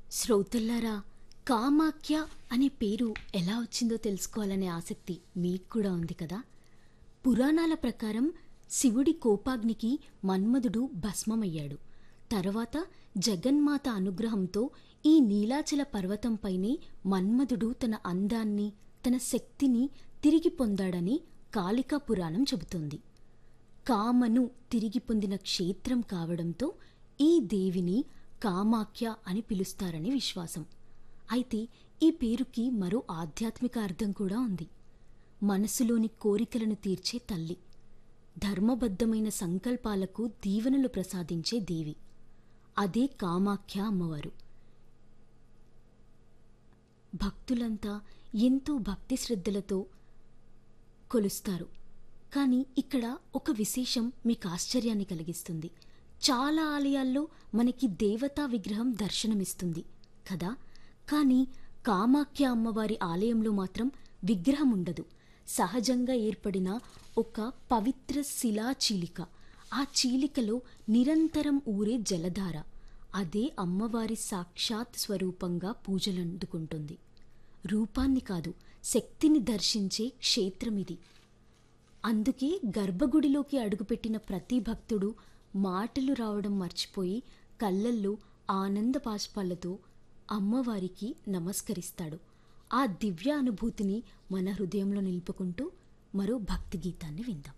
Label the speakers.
Speaker 1: శ్రోతల్లారా కామాఖ్య అనే పేరు ఎలా వచ్చిందో తెలుసుకోవాలనే ఆసక్తి మీకు కూడా ఉంది కదా పురాణాల ప్రకారం శివుడి కోపాగ్నికి మన్మధుడు భస్మమయ్యాడు తర్వాత జగన్మాత అనుగ్రహంతో ఈ నీలాచల పర్వతంపైనే మన్మధుడు తన అందాన్ని తన శక్తిని తిరిగి పొందాడని కాళికా పురాణం చెబుతోంది కామను తిరిగి పొందిన క్షేత్రం కావడంతో ఈ దేవిని కామాఖ్య అని పిలుస్తారని విశ్వాసం అయితే ఈ పేరుకి మరో ఆధ్యాత్మిక అర్థం కూడా ఉంది మనసులోని కోరికలను తీర్చే తల్లి ధర్మబద్ధమైన సంకల్పాలకు దీవెనలు ప్రసాదించే దేవి అదే కామాఖ్య అమ్మవారు భక్తులంతా ఎంతో భక్తి శ్రద్ధలతో కొలుస్తారు కానీ ఇక్కడ ఒక విశేషం మీకు ఆశ్చర్యాన్ని కలిగిస్తుంది చాలా ఆలయాల్లో మనకి దేవతా విగ్రహం దర్శనమిస్తుంది కదా కానీ కామాఖ్య అమ్మవారి ఆలయంలో మాత్రం విగ్రహం ఉండదు సహజంగా ఏర్పడిన ఒక పవిత్ర శిలా చీలిక ఆ చీలికలో నిరంతరం ఊరే జలధార అదే అమ్మవారి సాక్షాత్ స్వరూపంగా పూజలందుకుంటుంది రూపాన్ని కాదు శక్తిని దర్శించే క్షేత్రమిది అందుకే గర్భగుడిలోకి అడుగుపెట్టిన ప్రతి భక్తుడు మాటలు రావడం మర్చిపోయి కళ్ళల్లో ఆనంద బాష్పాలతో అమ్మవారికి నమస్కరిస్తాడు ఆ దివ్య అనుభూతిని మన హృదయంలో నిలుపుకుంటూ మరో భక్తి గీతాన్ని విందాం